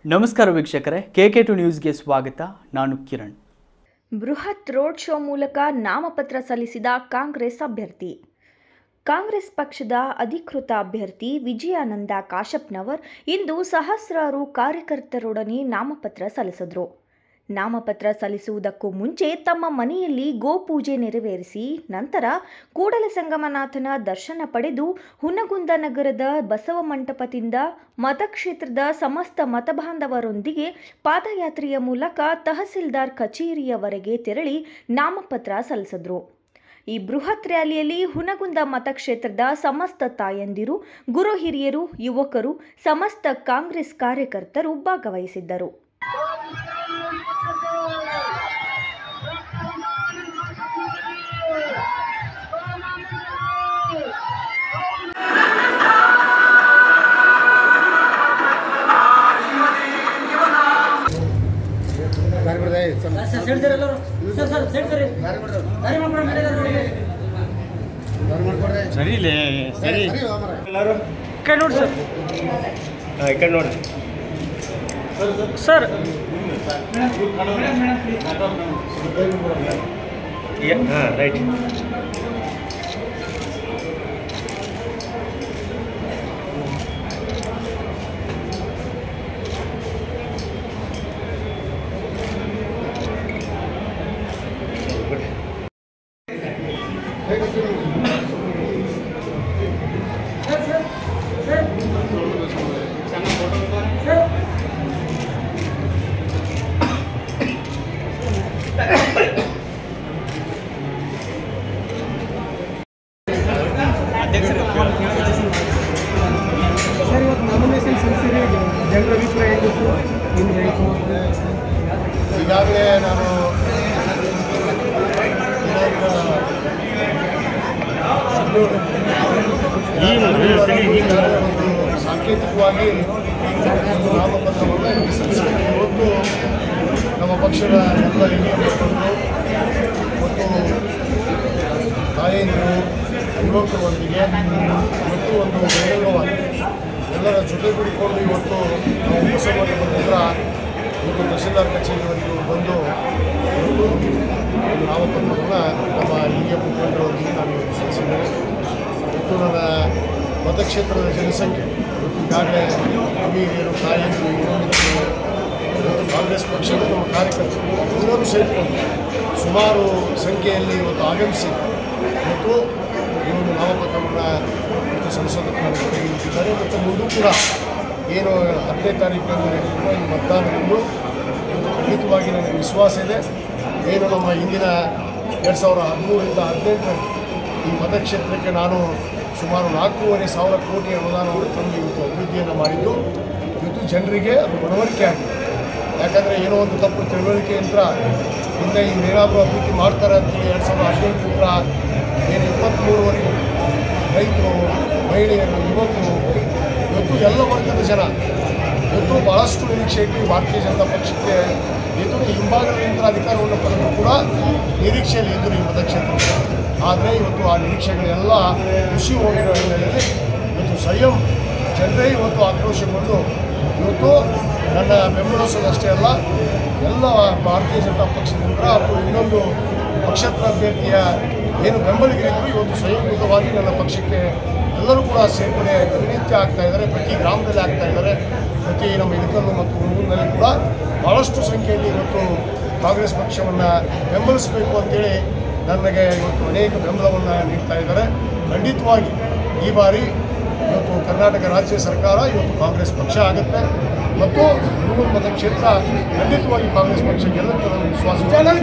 ನಮಸ್ಕಾರ ವೀಕ್ಷಕರೇ K K to ನ್ಯೂಸ್ಗೆ ಸ್ವಾಗತ ನಾನು ಕಿರಣ್ ಬೃಹತ್ ರೋಡ್ ಶೋ ಮೂಲಕ ನಾಮಪತ್ರ ಸಲ್ಲಿಸಿದ ಕಾಂಗ್ರೆಸ್ ಅಭ್ಯರ್ಥಿ ಕಾಂಗ್ರೆಸ್ ಪಕ್ಷದ ಅಧಿಕೃತ ಅಭ್ಯರ್ಥಿ ವಿಜಯಾನಂದ ಕಾಶಪ್ಪನವರ್ ಇಂದು ಸಹಸ್ರಾರು ಕಾರ್ಯಕರ್ತರೊಡನೆ ನಾಮಪತ್ರ ಸಲ್ಲಿಸಿದರು ನಾಮಪತ್ರ ಸಲ್ಲಿಸುವುದಕ್ಕೂ ಮುಂಚೆ ತಮ್ಮ ಮನೆಯಲ್ಲಿ ಗೋಪೂಜೆ ನೆರವೇರಿಸಿ ನಂತರ ಕೂಡಲ ಸಂಗಮನಾಥನ ದರ್ಶನ ಪಡೆದು ಹುನಗುಂದ ನಗರದ ಬಸವ ಮಂಟಪದಿಂದ ಮತಕ್ಷೇತ್ರದ ಸಮಸ್ತ ಮತಬಾಂಧವರೊಂದಿಗೆ ಪಾದಯಾತ್ರೆಯ ಮೂಲಕ ತಹಸೀಲ್ದಾರ್ ಕಚೇರಿಯವರೆಗೆ ತೆರಳಿ ನಾಮಪತ್ರ ಸಲ್ಲಿಸಿದ್ರು ಈ ಬೃಹತ್ ರ್ಯಾಲಿಯಲ್ಲಿ ಹುನಗುಂದ ಮತಕ್ಷೇತ್ರದ ಸಮಸ್ತ ತಾಯಂದಿರು ಗುರು ಹಿರಿಯರು ಯುವಕರು ಸಮಸ್ತ ಕಾಂಗ್ರೆಸ್ ಕಾರ್ಯಕರ್ತರು ಭಾಗವಹಿಸಿದ್ದರು ದಾರಿ ಬಿಡ್ದೆ ಸ್ವಲ್ಪ ಸರ್ ಸೈಡ್ ಸರ್ ಎಲ್ಲರೂ ಸರ್ ಸರ್ ಸೈಡ್ ಸರಿ ದಾರಿ ಬಿಡ್ರಿ ದಾರಿ ಮಾಡ್ಕೊಂಡು ನಡೆದಾರೆ ನೋಡಿ ದಾರಿ ಮಾಡ್ಕೊಡ್ರಿ ಸರಿ ಇಲ್ಲೇ ಸರಿ ಸರಿ ಹೋಗ್ಮರ. ಎಲ್ಲರೂ ಕೈ ನೋಡಿ ಸರ್ ಹಾಂ ಈ ಕಡೆ ನೋಡಿ ಸರ್ ಹಾಂ ರೈಟ್ ಹೇಗೆ ಹಚ್ಚಿರಿ? ಸರ್ ಇವತ್ತು ನಾಮಿನೇಷನ್ ಸಲ್ಲಿಸಿರಿ ಜನರ ಅಭಿಪ್ರಾಯ ಹೇಗಿತ್ತು ನಿಮ್ಗೆ ಹೇಗಿತ್ತು ಈಗಾಗಲೇ ನಾನು ಈಗಾಗಲೇ ಒಂದು ಸಾಂಕೇತಿಕವಾಗಿ ಒಂದು ನಾಮಪತ್ರವನ್ನು ಸಲ್ಲಿಸಿದ್ದೇನೆ. ಇವತ್ತು ನಮ್ಮ ಪಕ್ಷದ ಎಲ್ಲ ಹಿರಿಯ ಮುಖಂಡರು ಮತ್ತು ತಾಯಂದಿರು ಯುವಕರೊಂದಿಗೆ ಇವತ್ತು ಒಂದು ಬಹಿರಂಗವಾಗಿ ಎಲ್ಲರ ಜೊತೆಗೂಡಿಕೊಂಡು ಇವತ್ತು ನಾವು ಬಸವಣ್ಣ ಬಂದಿದ್ರ ಇವತ್ತು ತಹಸೀಲ್ದಾರ್ ಕಚೇರಿವರೆಗೂ ಬಂದು ಇವತ್ತು ಒಂದು ನಾಮಪತ್ರವನ್ನು ನಮ್ಮ ಹಿರಿಯ ಮುಖಂಡರೊಂದಿಗೆ ನಾನು ಇವತ್ತು ಸಲ್ಲಿಸಿದ್ದೇನೆ ಇವತ್ತು ನನ್ನ ಮತಕ್ಷೇತ್ರದ ಜನಸಂಖ್ಯೆ ಇವತ್ತು ಈಗಾಗಲೇ ಹಿರಿಯರು ತಾಯಂದಿರು ಯುವಮಿತ್ರರು ಇವತ್ತು ಕಾಂಗ್ರೆಸ್ ಪಕ್ಷದ ನಮ್ಮ ಕಾರ್ಯಕರ್ತರು ಎಲ್ಲರೂ ಸೇರಿಕೊಂಡು ಸುಮಾರು ಸಂಖ್ಯೆಯಲ್ಲಿ ಇವತ್ತು ಆಗಮಿಸಿ ಇವತ್ತು ಈ ಒಂದು ನಾಮಪತ್ರವನ್ನು ಇವತ್ತು ಸಲ್ಲಿಸೋದಕ್ಕೆ ನನ್ನ ಜೊತೆಗೆ ನಿಂತಿದ್ದಾರೆ ಮತ್ತು ಮುಂದೂ ಕೂಡ ಏನು ಹತ್ತನೇ ತಾರೀಕಿನಂದು ನಡೆಯುವ ಈ ಮತದಾನವನ್ನು ಇವತ್ತು ಖಂಡಿತವಾಗಿ ನನಗೆ ವಿಶ್ವಾಸ ಇದೆ ಏನು ನಮ್ಮ ಹಿಂದಿನ ಎರಡು ಸಾವಿರ ಹದಿಮೂರರಿಂದ ಹದಿನೆಂಟರಲ್ಲಿ ಈ ಮತಕ್ಷೇತ್ರಕ್ಕೆ ನಾನು ಸುಮಾರು ನಾಲ್ಕೂವರೆ ಸಾವಿರ ಕೋಟಿ ಅನುದಾನವನ್ನು ತಂದು ಇವತ್ತು ಅಭಿವೃದ್ಧಿಯನ್ನು ಮಾಡಿದ್ದು ಇವತ್ತು ಜನರಿಗೆ ಅದು ಮನವರಿಕೆ ಆಗಿದೆ ಯಾಕಂದರೆ ಏನೋ ಒಂದು ತಪ್ಪು ತಿಳುವಳಿಕೆಯಿಂದ ಹಿಂದೆ ಇವರೇನಾದರೂ ಅಭಿವೃದ್ಧಿ ಮಾಡ್ತಾರೆ ಅಂತೇಳಿ ಎರಡು ಸಾವಿರದ ಹದಿನೆಂಟರಿಂದ ಏನು ಇಪ್ಪತ್ತ್ಮೂರುವರೆಗೂ ರೈತರು ಮಹಿಳೆಯರು ಯುವಕರು ಇವತ್ತು ಎಲ್ಲ ವರ್ಗದ ಜನ ಇವತ್ತು ಭಾಳಷ್ಟು ನಿರೀಕ್ಷೆ ಇಟ್ಟು ಈ ಭಾರತೀಯ ಜನತಾ ಪಕ್ಷಕ್ಕೆ ಇದು ಹಿಂಭಾಗದಿಂದ ಅಧಿಕಾರವನ್ನು ಪಡೆದರೂ ಕೂಡ ನಿರೀಕ್ಷೆಯಲ್ಲಿ ಇದ್ದರು ಈ ಮತಕ್ಷೇತ್ರಕ್ಕೆ ಆದರೆ ಇವತ್ತು ಆ ನಿರೀಕ್ಷೆಗಳೆಲ್ಲ ಖುಷಿ ಹೋಗಿರೋ ಹಿನ್ನೆಲೆಯಲ್ಲಿ ಇವತ್ತು ಸ್ವಯಂ ಜನರೇ ಇವತ್ತು ಆಕ್ರೋಶಗೊಂಡು ಇವತ್ತು ನನ್ನ ಬೆಂಬಲಿಸೋದಷ್ಟೇ ಅಲ್ಲ ಎಲ್ಲ ಭಾರತೀಯ ಜನತಾ ಪಕ್ಷದಿಂದ ಅಥವಾ ಇನ್ನೊಂದು ಪಕ್ಷೇತರ ಅಭ್ಯರ್ಥಿಯ ಏನು ಬೆಂಬಲಿಗರಿದ್ದರು ಇವತ್ತು ಸ್ವಯಂಕೃತವಾಗಿ ನನ್ನ ಪಕ್ಷಕ್ಕೆ ಎಲ್ಲರೂ ಕೂಡ ಸೇರ್ಪಡೆ ಪ್ರತಿನಿತ್ಯ ಆಗ್ತಾ ಇದ್ದಾರೆ ಪ್ರತಿ ಗ್ರಾಮದಲ್ಲಿ ಆಗ್ತಾ ಇದ್ದಾರೆ ಪ್ರತಿ ನಮ್ಮ ಇಳಕಲ್ಲು ಮತ್ತು ಊರಿನಲ್ಲಿ ಕೂಡ ಭಾಳಷ್ಟು ಸಂಖ್ಯೆಯಲ್ಲಿ ಇವತ್ತು ಕಾಂಗ್ರೆಸ್ ಪಕ್ಷವನ್ನು ಬೆಂಬಲಿಸಬೇಕು ಅಂತೇಳಿ ನನಗೆ ಇವತ್ತು ಅನೇಕ ಬೆಂಬಲವನ್ನು ನೀಡ್ತಾ ಇದ್ದಾರೆ ಖಂಡಿತವಾಗಿ ಈ ಬಾರಿ ಇವತ್ತು ಕರ್ನಾಟಕ ರಾಜ್ಯ ಸರ್ಕಾರ ಇವತ್ತು ಕಾಂಗ್ರೆಸ್ ಪಕ್ಷ ಆಗುತ್ತೆ ಮತ್ತು ನೂರು ಮತಕ್ಷೇತ್ರ ಖಂಡಿತವಾಗಿ ಕಾಂಗ್ರೆಸ್ ಪಕ್ಷ ಗೆಲ್ಲುತ್ತೆ ಅನ್ನೋ ವಿಶ್ವಾಸ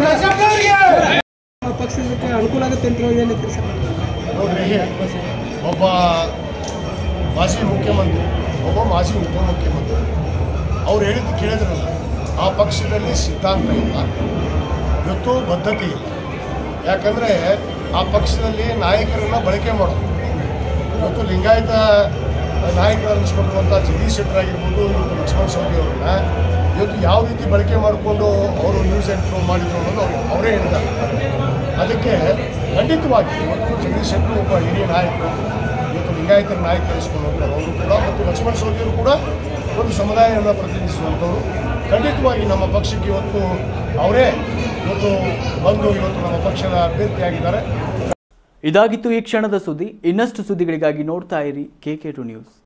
ಪಕ್ಷಕ್ಕೆ ಅನುಕೂಲ ಆಗುತ್ತೆ ಅಂತ ಹೇಳಿ ಏನೈತ್ರಿ ಸರ್ ನೋಡ್ರಿ ಒಬ್ಬ ಮಾಜಿ ಮುಖ್ಯಮಂತ್ರಿ ಒಬ್ಬ ಮಾಜಿ ಉಪಮುಖ್ಯಮಂತ್ರಿ ಅವ್ರು ಹೇಳಿದ್ದು ಕೇಳಿದ್ರಲ್ಲ ಆ ಪಕ್ಷದಲ್ಲಿ ಸಿದ್ಧಾಂತ ಇಲ್ಲ ಇವತ್ತು ಬದ್ಧತೆ ಇಲ್ಲ ಯಾಕಂದರೆ ಆ ಪಕ್ಷದಲ್ಲಿ ನಾಯಕರನ್ನು ಬಳಕೆ ಮಾಡೋದು ಇವತ್ತು ಲಿಂಗಾಯತ ನಾಯಕರು ಅನ್ನಿಸ್ಕೊಂಡಿರುವಂಥ ಜಗದೀಶ್ ಶೆಟ್ಟರ್ ಆಗಿರ್ಬೋದು ಇವತ್ತು ಲಕ್ಷ್ಮಣ ಸವದಿ ಅವ್ರನ್ನ ಇವತ್ತು ಯಾವ ರೀತಿ ಬಳಕೆ ಮಾಡಿಕೊಂಡು ಅವರು ನ್ಯೂಸ್ ಎಂಟ್ರು ಮಾಡಿದ್ರು ಅನ್ನೋದು ಅವ್ರಿಗೆ ಅವರೇ ಹೇಳಿದ್ದಾರೆ ಅದಕ್ಕೆ ಖಂಡಿತವಾಗಿ ಇವತ್ತು ಜಗದೀಶ್ ಶೆಟ್ಟರು ಒಬ್ಬ ಹಿರಿಯ ನಾಯಕರು ಇವತ್ತು ಲಿಂಗಾಯತರ ನಾಯಕ ಅನಿಸ್ಕೊಂಡು ಹೋಗ್ತಾರೆ ಅವರು ಕೂಡ ಮತ್ತು ಲಕ್ಷ್ಮಣ ಸವದಿಯವರು ಕೂಡ ಒಂದು ಸಮುದಾಯವನ್ನು ಪ್ರತಿನಿಧಿಸುವಂಥವ್ರು ಖಂಡಿತವಾಗಿ ನಮ್ಮ ಪಕ್ಷಕ್ಕೆ ಇವತ್ತು ಅವರೇ ಇವತ್ತು ಬಂದು ಇವತ್ತು ನಮ್ಮ ಪಕ್ಷದ ಅಭ್ಯರ್ಥಿಯಾಗಿದ್ದಾರೆ ಇದಾಗಿತ್ತು ಈ ಕ್ಷಣದ ಸುದ್ದಿ ಇನ್ನಷ್ಟು ಸುದ್ದಿಗಳಿಗಾಗಿ ನೋಡ್ತಾ ಇರಿ ಕೆ ಕೆ ಟು ನ್ಯೂಸ್